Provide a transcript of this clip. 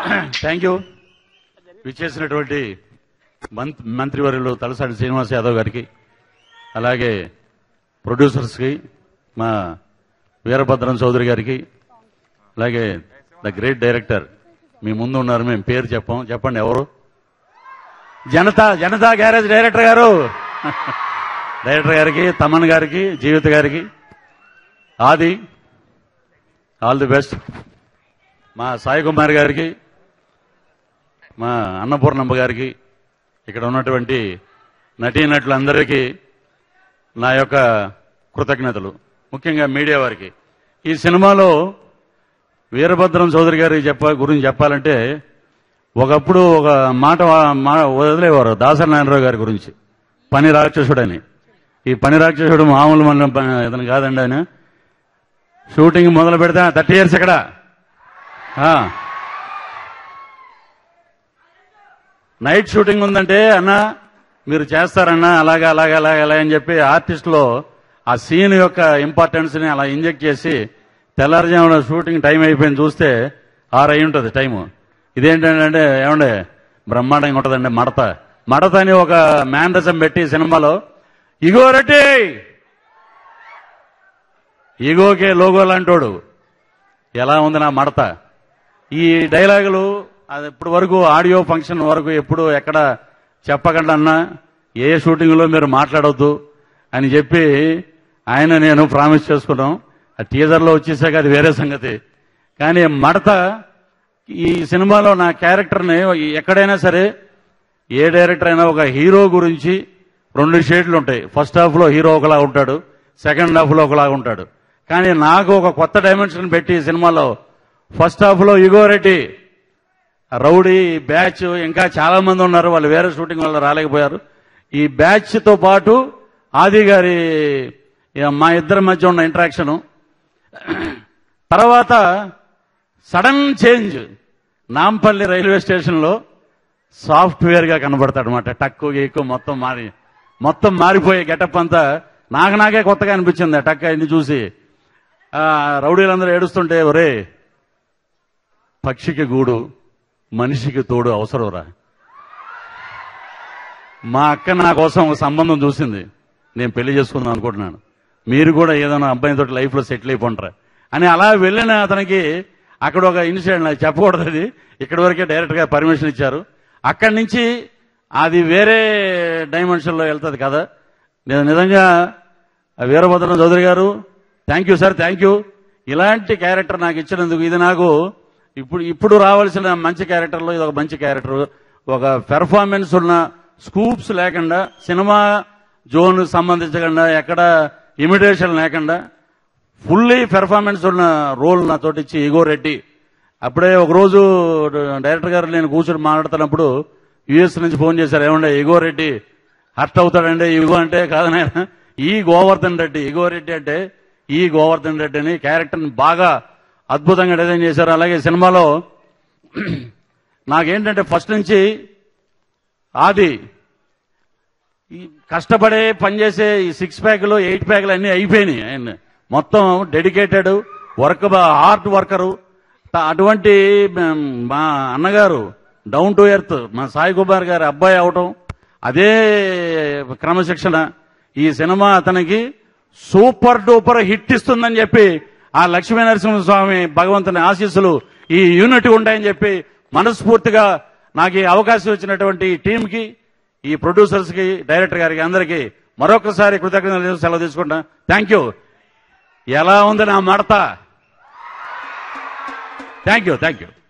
Thank you విచ్చేసినటువంటి month- మంత్రివర్యులు తలసాని శ్రీనివాస్ యాదవ్ గారికి అలాగే ప్రొడ్యూసర్స్కి మా వీరభద్రం చౌదరి గారికి అలాగే ద గ్రేట్ డైరెక్టర్ మీ ముందు ఉన్నారు మేము పేరు చెప్పాం చెప్పండి ఎవరు జనతా జనతా గ్యారేజ్ డైరెక్టర్ గారు డైరెక్టర్ గారికి తమన్ గారికి జీవిత గారికి ఆది ఆల్ ది బెస్ట్ మా సాయి కుమార్ గారికి మా అన్నపూర్ణమ్మ గారికి ఇక్కడ ఉన్నటువంటి నటీనటులందరికీ నా యొక్క కృతజ్ఞతలు ముఖ్యంగా మీడియా వారికి ఈ సినిమాలో వీరభద్రం చౌదరి గారి చెప్ప గురించి చెప్పాలంటే ఒకప్పుడు ఒక మాట వా- మా- వదిలేవారు దాసరి నారాయణరావు గారి గురించి పని రాక్షసుడని ఈ పని రాక్షసుడు మామూలు మన ప- ఇతను కాదండి ఆయన షూటింగ్ మొదలు పెడితే థర్టీ ఇయర్స్ ఇక్కడ ఆ. నైట్ షూటింగ్ ఉందంటే అన్న మీరు చేస్తారన్నా అలాగే అలాగే అలాగే అలాగే అని చెప్పి ఆర్టిస్ట్లో ఆ సీన్ యొక్క ఇంపార్టెన్స్ ని అలా ఇంజెక్ట్ చేసి తెల్లారుజామున షూటింగ్ టైం అయిపోయింది చూస్తే ఆరు అయి ఉంటుంది టైము ఇదేంటంటే ఏమండే బ్రహ్మాండంగా ఉంటుందండి మడత మడత అని ఒక మేనరిజం పెట్టి సినిమాలో ఇగో రెడ్డి ఇగోకే లోగో లాంటోడు ఎలా ఉంది నా మడత ఈ డైలాగులు అది ఇప్పటి వరకు ఆడియో ఫంక్షన్ వరకు ఎప్పుడు ఎక్కడ చెప్పకుండా అన్నా ఏ షూటింగ్లో మీరు మాట్లాడొద్దు అని చెప్పి ఆయన నేను ప్రామిస్ చేసుకున్నాం ఆ టీజర్లో వచ్చేసాక అది వేరే సంగతి కానీ మడత ఈ సినిమాలో నా క్యారెక్టర్ని ఎక్కడైనా సరే ఏ డైరెక్టర్ అయినా ఒక హీరో గురించి రెండు షేడ్లు ఉంటాయి ఫస్ట్ హాఫ్ లో హీరో ఒకలా ఉంటాడు సెకండ్ హాఫ్ లో ఒకలా ఉంటాడు కానీ నాకు ఒక కొత్త డైమెన్షన్ పెట్టి ఈ సినిమాలో ఫస్ట్ హాఫ్ లో ఇగో రెడ్డి రౌడీ బ్యాచ్ ఇంకా చాలా మంది ఉన్నారు వాళ్ళు వేరే షూటింగ్ వల్ల రాలేకపోయారు ఈ బ్యాచ్ తో పాటు ఆది గారి ఇక మా ఇద్దరి మధ్య ఉన్న ఇంటరాక్షన్ తర్వాత సడన్ చేంజ్ నాంపల్లి రైల్వే స్టేషన్లో సాఫ్ట్వేర్ గా కనబడతాడు అనమాట టక్కు ఎక్కువ మొత్తం మారి మొత్తం మారిపోయే గెటప్ అంతా నాకు నాకే కొత్తగా అనిపించింది ఆ టక్ అన్ని చూసి ఆ, రౌడీలందరూ ఏడుస్తుంటే ఒరే పక్షికి గూడు మనిషికి తోడు అవసరంరా మా అక్క నా కోసం ఒక సంబంధం చూసింది నేను పెళ్లి చేసుకుందాం అనుకుంటున్నాను మీరు కూడా ఏదైనా అబ్బాయితో లైఫ్ లో సెటిల్ అయిపోంటారా అని అలా వెళ్ళిన అతనికి అక్కడ ఒక ఇన్సిడెంట్ నాకు చెప్పకూడదు అది ఇక్కడి వరకే డైరెక్ట్ గా పర్మిషన్ ఇచ్చారు అక్కడి నుంచి అది వేరే డైమెన్షన్ లో వెళ్తుంది కదా నేను నిజంగా ఆ వీరభద్రం చౌదరి గారు thank you sir thank you ఇలాంటి క్యారెక్టర్ నాకు ఇచ్చినందుకు ఇది నాకు ఇప్పుడు ఇప్పుడు రావాల్సిన మంచి క్యారెక్టర్లో ఇది ఒక మంచి క్యారెక్టర్ ఒక పెర్ఫార్మెన్స్ ఉన్న స్కూప్స్ లేకుండా సినిమా జోన్ సంబంధించకుండా ఎక్కడ ఇమిటేషన్ లేకుండా ఫుల్లీ పెర్ఫార్మెన్స్ ఉన్న రోల్ నాతోటి ఇచ్చి ఇగో రెడ్డి అప్పుడే ఒక రోజు డైరెక్టర్ గారు నేను కూర్చొని మాట్లాడుతున్నప్పుడు యుఎస్ నుంచి ఫోన్ చేశారు ఏమంటే ఇగో రెడ్డి హర్ట్ అవుతాడండి ఇగో అంటే కాదని ఈ గోవర్ధన్ రెడ్డి ఇగో రెడ్డి అంటే ఈ గోవర్ధన్ రెడ్డి అని క్యారెక్టర్ని బాగా అద్భుతంగా డిజైన్ చేశారు అలాగే సినిమాలో నాకేంటంటే ఫస్ట్ నుంచి ఆది ఈ కష్టపడే పనిచేసే ఈ సిక్స్ ప్యాక్లు ఎయిట్ ప్యాక్లు అన్ని అయిపోయినాయి ఆయన మొత్తం డెడికేటెడ్ వర్క్ హార్డ్ వర్కరు త- అటువంటి మ్, మా అన్నగారు డౌన్ టు ఎర్త్ మా సాయి కుమార్ గారి అబ్బాయి అవటం అదే క్రమశిక్షణ ఈ సినిమా అతనికి సూపర్ డూపర్ హిట్ ఇస్తుందని చెప్పి ఆ లక్ష్మీ నరసింహస్వామి భగవంతుని ఆశీస్సులు ఈ యూనిట్ ఉంటాయని చెప్పి మనస్ఫూర్తిగా నాకు ఈ అవకాశం ఇచ్చినటువంటి ఈ టీంకి ఈ ప్రొడ్యూసర్స్ కి డైరెక్టర్ గారికి అందరికీ మరొకసారి కృతజ్ఞతలు సెలవు తీసుకుంటా థ్యాంక్ యూ ఎలా ఉంది నా మడత థ్యాంక్ యూ థ్యాంక్ యూ